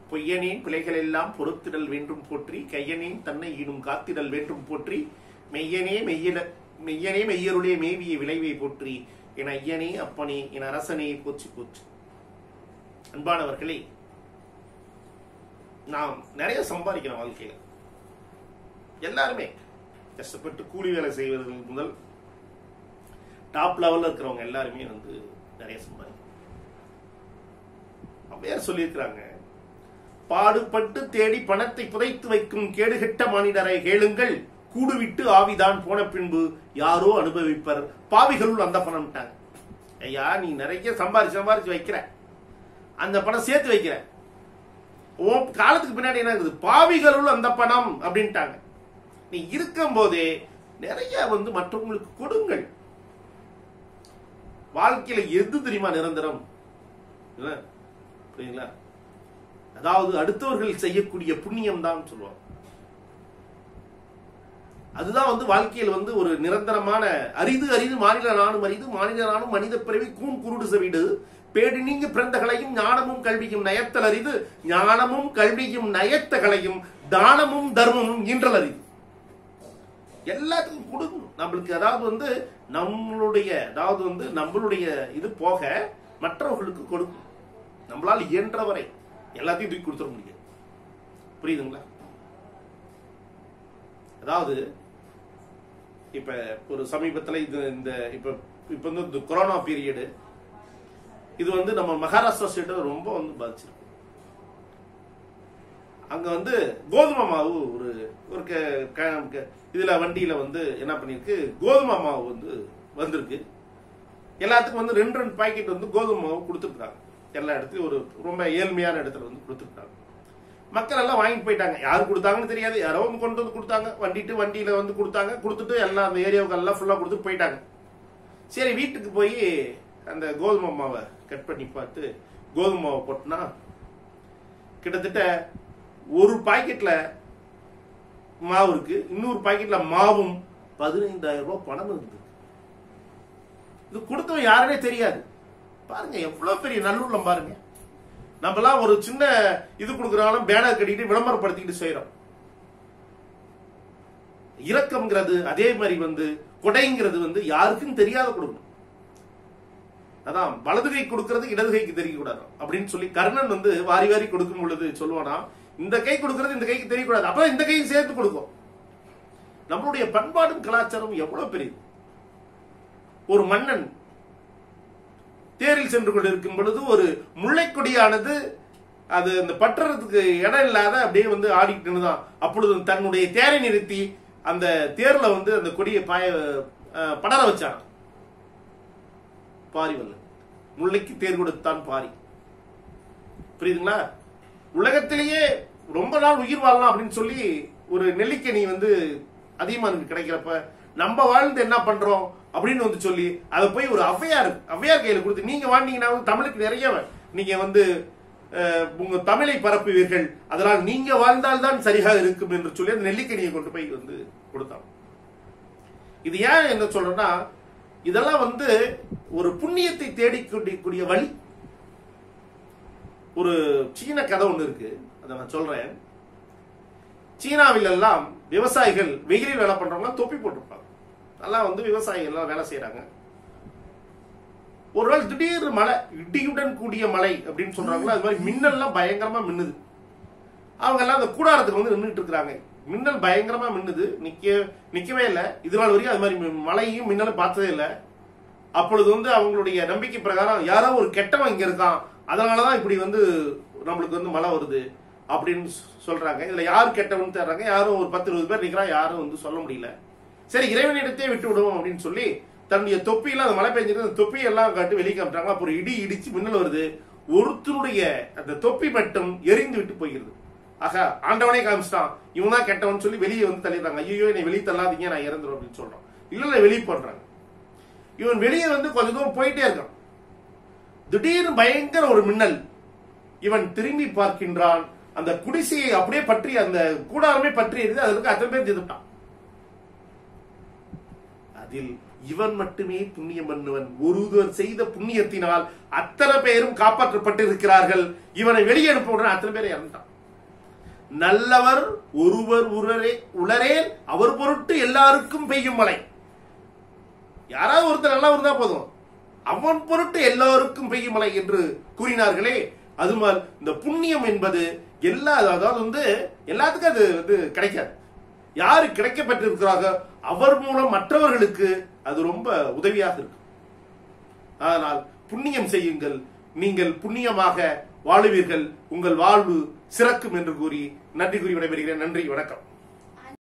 பொய்யனேன் பிழைகள் எல்லாம் பொறுத்திடல் வேண்டும் போற்றி கையனேன் தன்னை ஈடும் காத்திடல் வேண்டும் போற்றி மெய்யனே மெய்யிட மெய்யனே மெய்யருடைய மேவிய விளைவை போற்றி என் ஐயனே அப்பனே என் அரசனே போற்றி போற்றி அன்பானவர்களே நாம் நிறைய சம்பாதிக்கிறோம் வாழ்க்கையில எல்லாருமே கஷ்டப்பட்டு கூலி வேலை செய்வர்கள் முதல் டாப் லெவல்ல இருக்கிறவங்க எல்லாருமே வந்து நிறைய சம்பாதிக்கிறோம் அவ்வையார் சொல்லியிருக்கிறாங்க பாடுபட்டு தேடி பணத்தை புதைத்து வைக்கும் கேடுகெட்ட மானிடரை கேளுங்கள் கூடுவிட்டு ஆவிதான் போன பின்பு யாரோ அனுபவிப்பர் பாவிகளுள் அந்த பணம்ட்டாங்க ஐயா நீ நிறைய சம்பாரிச்சு சம்பாரிச்சு வைக்கிற அந்த பணம் சேர்த்து வைக்கிற உன் காலத்துக்கு பின்னாடி என்ன இருக்குது பாவிகளுள் அந்த பணம் அப்படின்ட்டாங்க நீ இருக்கும் போதே நிறைய வந்து மற்றவங்களுக்கு கொடுங்கள் வாழ்க்கையில எது தெரியுமா நிரந்தரம் இல்ல? புரியுங்களா அதாவது அடுத்தவர்கள் செய்யக்கூடிய புண்ணியம் தான் சொல்லுவாங்க அதுதான் வந்து வாழ்க்கையில் வந்து ஒரு நிரந்தரமான அரிது அரிது மாநில நானும் அரிது மாநில நானும் மனித பிறவி கூன் குருடு செவிடு பேடி நீங்க பிறந்தகளையும் ஞானமும் கல்வியும் நயத்தல் அரிது ஞானமும் கல்வியும் நயத்தகளையும் தானமும் தர்மமும் ஈன்றல் அரிது எல்லாத்துக்கும் கொடுக்கணும் நம்மளுக்கு அதாவது வந்து நம்மளுடைய அதாவது வந்து நம்மளுடைய இது போக மற்றவர்களுக்கு கொடுக்கணும் நம்மளால் இயன்றவரை எல்லாத்தையும் தூக்கி கொடுத்துட முடியாது புரியுதுங்களா அதாவது இப்ப ஒரு சமீபத்துல இது இந்த இப்ப இப்ப வந்து இந்த கொரோனா பீரியடு இது வந்து நம்ம மகாராஷ்டிரா ஸ்டேட்டை ரொம்ப வந்து பாதிச்சிருக்கு அங்க வந்து கோதுமை மாவு ஒரு ஒரு க- க- க- இதுல வண்டியில வந்து என்ன பண்ணிருக்கு கோதுமை மாவு வந்து வந்திருக்கு எல்லாத்துக்கும் வந்து ரெண்டு ரெண்டு பாக்கெட் வந்து கோதுமை மாவு கொடுத்துருக்காங்க எல்லா இடத்துலயும் ஒரு ரொம்ப ஏழ்மையான இடத்துல வந்து கொடுத்துருக்காங்க மக்கள் எல்லாம் வாங்கிட்டு போயிட்டாங்க யார் கொடுத்தாங்கன்னு தெரியாது யாரோ வந்து கொண்டு வந்து கொடுத்தாங்க வண்டிட்டு வண்டியில வந்து கொடுத்தாங்க கொடுத்துட்டு எல்லாம் அந்த ஏரியாவுக்கு எல்லாம் ஃபுல்லா கொடுத்துட்டு போயிட்டாங்க சரி வீட்டுக்கு போய் அந்த கோதுமை மாவை கட் பண்ணி பார்த்து கோதுமை மாவை போட்டுனா கிட்டத்தட்ட ஒரு பாக்கெட்ல மாவு இருக்கு இன்னொரு பாக்கெட்ல மாவும் பதினைந்தாயிரம் ரூபாய் பணம் இருக்கு இது கொடுத்தவன் யாருன்னே தெரியாது பாருங்க எவ்வளவு பெரிய நல்லுள்ளம் பாருங்க நம்மலாம் ஒரு சின்ன இது கொடுக்குறாலும் பேனர் கட்டிட்டு விளம்பரப்படுத்திக்கிட்டு செய்யறோம் இரக்கம்ங்கிறது அதே மாதிரி வந்து கொடைங்கிறது வந்து யாருக்கும் தெரியாத கொடுக்கணும் அதான் வலது கை கொடுக்கறது இடது கைக்கு தெரியக்கூடாது அப்படின்னு சொல்லி கர்ணன் வந்து வாரி வாரி கொடுக்கும் பொழுது சொல்லுவானா இந்த கை கொடுக்கறது இந்த கைக்கு தெரியக்கூடாது அப்ப இந்த கைக்கு சேர்த்து கொடுக்கும் நம்மளுடைய பண்பாடும் கலாச்சாரம் எவ்வளவு பெரியது ஒரு மன்னன் தேரில் சென்று கொண்டிருக்கும் பொழுது ஒரு முல்லைக்கொடியானது அது அந்த பற்றுறதுக்கு இடம் இல்லாத அப்படியே வந்து ஆடிக்கிட்டு தான் அப்பொழுது தன்னுடைய தேரை நிறுத்தி அந்த தேர்ல வந்து அந்த கொடியை பாய அஹ், படர வச்சான் பாரிவல்ல முல்லைக்கு தேர் கொடுத்தான் பாரி புரியுதுங்களா உலகத்திலேயே ரொம்ப நாள் உயிர் வாழலாம் அப்படின்னு சொல்லி ஒரு நெல்லிக்கனி வந்து அதிகமா நமக்கு கிடைக்கிறப்ப நம்ம வாழ்ந்து என்ன பண்றோம் அப்படின்னு வந்து சொல்லி அதை போய் ஒரு ஔவையார் ஔவையார் கையில கொடுத்து நீங்க வாழ்ந்தீங்கன்னா வந்து தமிழுக்கு நிறைய நீங்க வந்து அஹ், உங்க தமிழை பரப்புவீர்கள் அதனால் நீங்க வாழ்ந்தால்தான் சரியாக இருக்கும் என்று சொல்லி அந்த நெல்லிக்கனியை கொண்டு போய் வந்து கொடுத்தாங்க இது ஏன் என்ன சொல்றேன்னா இதெல்லாம் வந்து ஒரு புண்ணியத்தை தேடிக்கூடிய வழி ஒரு சீன கதை ஒண்ணு இருக்கு அதை நான் சொல்றேன் சீனாவில் எல்லாம் விவசாயிகள் வெயிலில் வேலை பண்றவங்க தொப்பி போட்டிருப்பாங்க நல்லா வந்து விவசாயிகள் எல்லாம் வேலை செய்யறாங்க ஒரு நாள் திடீர் மழை இடியுடன் கூடிய மழை அப்படின்னு சொல்றாங்களா அது மாதிரி மின்னல்லாம் பயங்கரமா மின்னுது அவங்க எல்லாம் அந்த கூடாரத்துக்கு வந்து நின்றுட்டு இருக்கிறாங்க மின்னல் பயங்கரமா மின்னுது நிக்க நிக்கவே இல்லை இது நாள் வரைக்கும் அது மாதிரி மி- மழையும் மின்னலும் பார்த்ததே இல்லை அப்பொழுது வந்து அவங்களுடைய நம்பிக்கை பிரகாரம் யாரோ ஒரு கெட்டவன் இங்க இருக்கான் அதனாலதான் இப்படி வந்து நம்மளுக்கு வந்து மழை வருது அப்படின்னு சொ- சொல்றாங்க இதுல யார் கெட்டவன் தேடுறாங்க யாரும் ஒரு பத்து இருபது பேர் நிக்கிறான் யாரும் வந்து சொல்ல முடியல சரி இறைவனிடத்தே விட்டு விடுவோம் அப்படின்னு சொல்லி தன்னுடைய தொப்பியெல்லாம் அந்த மழை பெஞ்சிட்டு அந்த தொப்பியெல்லாம் காட்டி வெளியே காமிட்டாங்க அப்புறம் இடி இடிச்சு மின்னல் வருது ஒருத்தருடைய அந்த தொப்பி மட்டும் எரிந்து விட்டு போகிறது ஆகா ஆண்டவனே காமிச்சிட்டான் இவன் தான் கெட்டவன் சொல்லி வெளியே வந்து தள்ளிடுறாங்க ஐயோ என்னை வெளியே தள்ளாதீங்க நான் இறந்துரும் அப்படின்னு சொல்றான் இல்ல இல்ல வெளியே போடுறாங்க இவன் வெளியே வந்து கொஞ்ச தூரம் போயிட்டே இருக்கான் திடீர்னு பயங்கர ஒரு மின்னல் இவன் திரும்பி பார்க்கின்றான் அந்த குடிசையை அப்படியே பற்றி அந்த கூடாரமே பற்றி எரியுது அதுல இருக்க அத்தனை பேர் செத்துட்டான் அதில் இவன் மட்டுமே புண்ணியம் பண்ணுவன் ஒருவர் செய்த புண்ணியத்தினால் அத்தனை பேரும் காப்பாற்றப்பட்டிருக்கிறார்கள் இவனை வெளியே அனுப்ப உடனே அத்தனை பேரை இறந்துட்டான் நல்லவர் ஒருவர் உரரே உளரேல் அவர் பொருட்டு எல்லாருக்கும் பெய்யும் மழை யாராவது ஒருத்தர் நல்லா இருந்தா போதும் அவன் பொருட்டு எல்லாருக்கும் பெய்யும் மழை என்று கூறினார்களே அதுமால் இந்த புண்ணியம் என்பது எல்லா அதாவது வந்து எல்லாத்துக்கும் அது வந்து கிடைக்காது யாரு கிடைக்கப்பட்டிருக்கிறாங்க அவர் மூலம் மற்றவர்களுக்கு அது ரொம்ப உதவியாக இருக்கும் அதனால் புண்ணியம் செய்யுங்கள் நீங்கள் புண்ணியமாக வாழுவீர்கள் உங்கள் வாழ்வு சிறக்கும் என்று கூறி நன்றி கூறி விடைபெறுகிறேன் நன்றி வணக்கம்